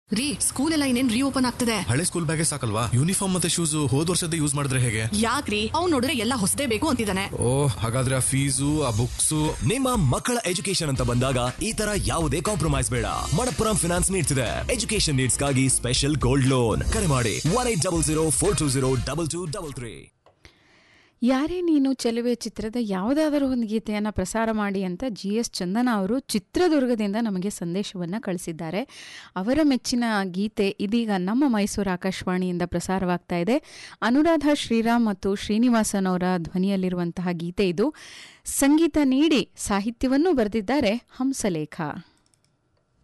ರೀ ಸ್ಕೂಲ್ ಎಲ್ಲ ಇನ್ನೇನ್ ರೀಓಪನ್ ಆಗ್ತದೆ ಹಳೆ ಸ್ಕೂಲ್ ಬ್ಯಾಗೇ ಸಾಕಲ್ವಾ ಯೂನಿಫಾರ್ಮ್ ಮತ್ತೆ ಶೂಸ್ ಹೋದ್ ವರ್ಷದ ಯೂಸ್ ಮಾಡಿದ್ರೆ ಹೇಗೆ ಯಾಕ್ರಿ ಅವ್ನ್ ನೋಡಿದ್ರೆ ಎಲ್ಲ ಹೊಸದೇ ಬೇಕು ಅಂತಿದ್ದಾನೆ ಓ ಹಾಗಾದ್ರೆ ಆ ಫೀಸು ಆ ಬುಕ್ಸು ನಿಮ್ಮ ಮಕ್ಕಳ ಎಜುಕೇಶನ್ ಅಂತ ಬಂದಾಗ ಈ ತರ ಯಾವುದೇ ಕಾಂಪ್ರಮೈಸ್ ಬೇಡ ಮಣಪ್ಪುರಂ ಫಿನಾನ್ಸ್ ನೀಡ್ತಿದೆ ಎಜುಕೇಶನ್ ನೀಡ್ಸ್ಗಾಗಿ ಸ್ಪೆಷಲ್ ಗೋಲ್ಡ್ ಲೋನ್ ಕರೆ ಮಾಡಿ one eight double zero four two zero double two double three ಯಾರೇ ನೀನು ಚೆಲುವೆ ಚಿತ್ರದ ಯಾವುದಾದರೂ ಒಂದು ಗೀತೆಯನ್ನು ಪ್ರಸಾರ ಮಾಡಿ ಅಂತ ಜಿ ಎಸ್ ಚಂದನ ಅವರು ಚಿತ್ರದುರ್ಗದಿಂದ ನಮಗೆ ಸಂದೇಶವನ್ನು ಕಳಿಸಿದ್ದಾರೆ ಅವರ ಮೆಚ್ಚಿನ ಗೀತೆ ಇದೀಗ ನಮ್ಮ ಮೈಸೂರು ಆಕಾಶವಾಣಿಯಿಂದ ಪ್ರಸಾರವಾಗ್ತಾ ಇದೆ ಅನುರಾಧ ಶ್ರೀರಾಮ್ ಮತ್ತು ಶ್ರೀನಿವಾಸನ್ ಅವರ ಧ್ವನಿಯಲ್ಲಿರುವಂತಹ ಗೀತೆ ಇದು ಸಂಗೀತ ನೀಡಿ ಸಾಹಿತ್ಯವನ್ನು ಬರೆದಿದ್ದಾರೆ ಹಂಸಲೇಖ